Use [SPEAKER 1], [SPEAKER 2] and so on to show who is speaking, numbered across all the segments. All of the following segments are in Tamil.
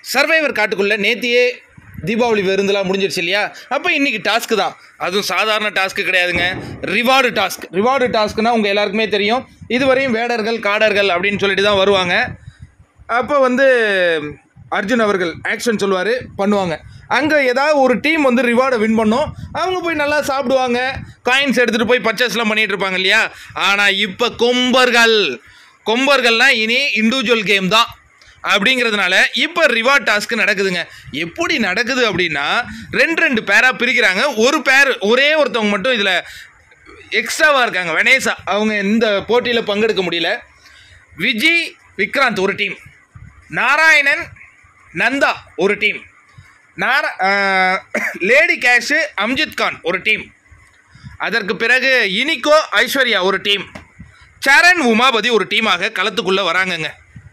[SPEAKER 1] சர்வைவர் காட்டுக்குள்ளே நேத்தியே தீபாவளி விருந்துலாம் முடிஞ்சிருச்சு இல்லையா அப்போ இன்றைக்கி டாஸ்க்கு தான் அதுவும் சாதாரண டாஸ்க்கு கிடையாதுங்க ரிவார்டு டாஸ்க் ரிவார்டு டாஸ்க்குனா உங்கள் எல்லாருக்குமே தெரியும் இதுவரையும் வேடர்கள் காடர்கள் அப்படின்னு சொல்லிட்டு தான் வருவாங்க அப்போ வந்து அர்ஜுன் அவர்கள் ஆக்ஷன் சொல்லுவார் பண்ணுவாங்க அங்கே ஏதாவது ஒரு டீம் வந்து ரிவார்டை வின் பண்ணும் அவங்க போய் நல்லா சாப்பிடுவாங்க காயின்ஸ் எடுத்துகிட்டு போய் பர்ச்சேஸ்லாம் பண்ணிகிட்டு இருப்பாங்க இல்லையா ஆனால் இப்போ கொம்பர்கள் கொம்பர்கள்னால் இனி இண்டிவிஜுவல் கேம் தான் அப்படிங்கிறதுனால இப்போ ரிவார்ட் டாஸ்க் நடக்குதுங்க எப்படி நடக்குது அப்படின்னா ரெண்டு ரெண்டு பேராக பிரிக்கிறாங்க ஒரு பேர் ஒரே ஒருத்தவங்க மட்டும் இதில் எக்ஸ்ட்ராவாக இருக்காங்க வெனேசா அவங்க இந்த போட்டியில் பங்கெடுக்க முடியல விஜய் விக்ராந்த் ஒரு டீம் நாராயணன் நந்தா ஒரு டீம் நாரா லேடி கேஷு அம்ஜித் கான் ஒரு டீம் அதற்கு பிறகு இனிகோ ஐஸ்வர்யா ஒரு டீம் சரண் உமாபதி ஒரு டீமாக களத்துக்குள்ளே வராங்கங்க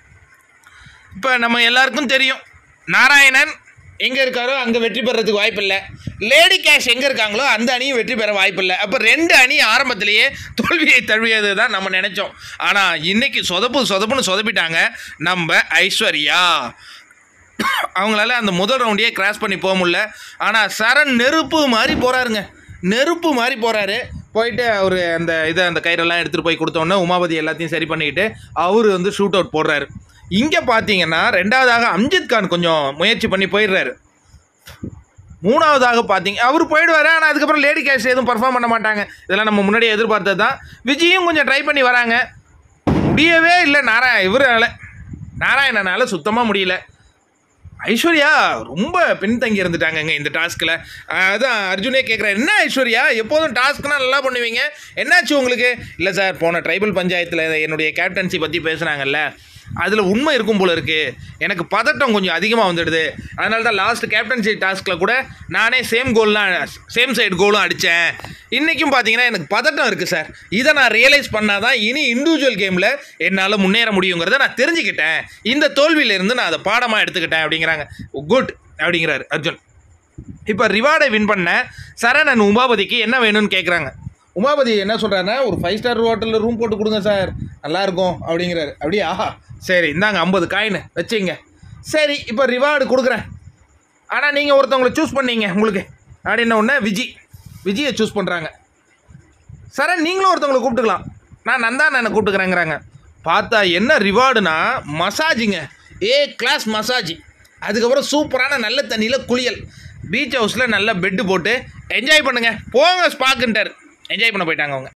[SPEAKER 1] இப்போ நம்ம எல்லாருக்கும் தெரியும் நாராயணன் எங்கே இருக்காரோ அங்கே வெற்றி பெறதுக்கு வாய்ப்பில்லை லேடி கேஷ் எங்கே இருக்காங்களோ அந்த அணியும் வெற்றி பெற வாய்ப்பில்லை அப்போ ரெண்டு அணி ஆரம்பத்திலேயே தோல்வியை தழுவியது தான் நம்ம நினச்சோம் ஆனால் இன்னைக்கு சொதப்பு சொதப்புன்னு சொதப்பிட்டாங்க நம்ம ஐஸ்வர்யா அவங்களால அந்த முதல் ரவுண்டையே கிராஸ் பண்ணி போக முடியல ஆனால் சரண் நெருப்பு மாதிரி போகிறாருங்க நெருப்பு மாதிரி போகிறாரு போயிட்டு அவர் அந்த இதை அந்த கயிறெல்லாம் எடுத்துகிட்டு போய் கொடுத்தோன்னே உமாபதி எல்லாத்தையும் சரி பண்ணிக்கிட்டு அவர் வந்து ஷூட் அவுட் போடுறாரு இங்கே பார்த்தீங்கன்னா ரெண்டாவதாக அம்ஜித் கான் கொஞ்சம் முயற்சி பண்ணி போயிடுறாரு மூணாவதாக பார்த்தீங்க அவர் போயிடுவார் ஆனால் அதுக்கப்புறம் லேடி கேஷ் எதுவும் பர்ஃபார்ம் பண்ண மாட்டாங்க இதெல்லாம் நம்ம முன்னாடியே எதிர்பார்த்தது தான் விஜயும் கொஞ்சம் ட்ரை பண்ணி வராங்க முடியவே இல்லை நாராயண இவரால் நாராயணனால சுத்தமாக முடியல ஐஸ்வர்யா ரொம்ப பின்தங்கி இருந்துட்டாங்கங்க இந்த டாஸ்கில் அதான் அர்ஜுனே கேட்குறேன் என்ன ஐஸ்வர்யா எப்போதும் டாஸ்க்னா நல்லா பண்ணுவீங்க என்னாச்சு உங்களுக்கு இல்லை சார் போன ட்ரைபல் பஞ்சாயத்தில் என்னுடைய கேப்டன்சி பற்றி பேசுனாங்கல்ல அதில் உண்மை இருக்கும் போல இருக்குது எனக்கு பதட்டம் கொஞ்சம் அதிகமாக வந்துடுது அதனால தான் லாஸ்ட் கேப்டன்சி டாஸ்கில் கூட நானே சேம் கோல்லாம் சேம் சைடு கோலும் அடித்தேன் இன்றைக்கும் பார்த்தீங்கன்னா எனக்கு பதட்டம் இருக்குது சார் இதை நான் ரியலைஸ் பண்ணால் தான் இனி இண்டிவிஜுவல் கேமில் என்னால் முன்னேற முடியுங்கிறத நான் தெரிஞ்சுக்கிட்டேன் இந்த தோல்வியிலேருந்து நான் அதை பாடமாக எடுத்துக்கிட்டேன் அப்படிங்கிறாங்க குட் அப்படிங்கிறாரு அர்ஜுன் இப்போ ரிவார்டை வின் பண்ண சரணன் உமாபதிக்கு என்ன வேணும்னு கேட்குறாங்க உமாபதி என்ன சொல்கிறாருன்னா ஒரு ஃபைவ் ஸ்டார் ஹோட்டலில் ரூம் போட்டு கொடுங்க சார் நல்லா இருக்கும் அப்படிங்கிறாரு அப்படியா சரி இந்தாங்க ஐம்பது காயின் வச்சுங்க சரி இப்போ ரிவார்டு கொடுக்குறேன் ஆனால் நீங்கள் ஒருத்தவங்களை சூஸ் பண்ணீங்க உங்களுக்கு அப்படின்ன உடனே விஜி விஜயை சூஸ் பண்ணுறாங்க சரண் நீங்களும் ஒருத்தவங்களை கூப்பிட்டுக்கலாம் நான் நந்தா நான் கூப்பிட்டுக்கிறேங்கிறாங்க பார்த்தா என்ன ரிவார்டுனா மசாஜுங்க ஏ கிளாஸ் மசாஜ் அதுக்கப்புறம் சூப்பரான நல்ல தண்ணியில் குளியல் பீச் ஹவுஸில் நல்ல பெட்டு போட்டு என்ஜாய் பண்ணுங்கள் போங்க ஸ்பாக்குன்ட்டார் என்ஜாய் பண்ண போயிட்டாங்க அவங்க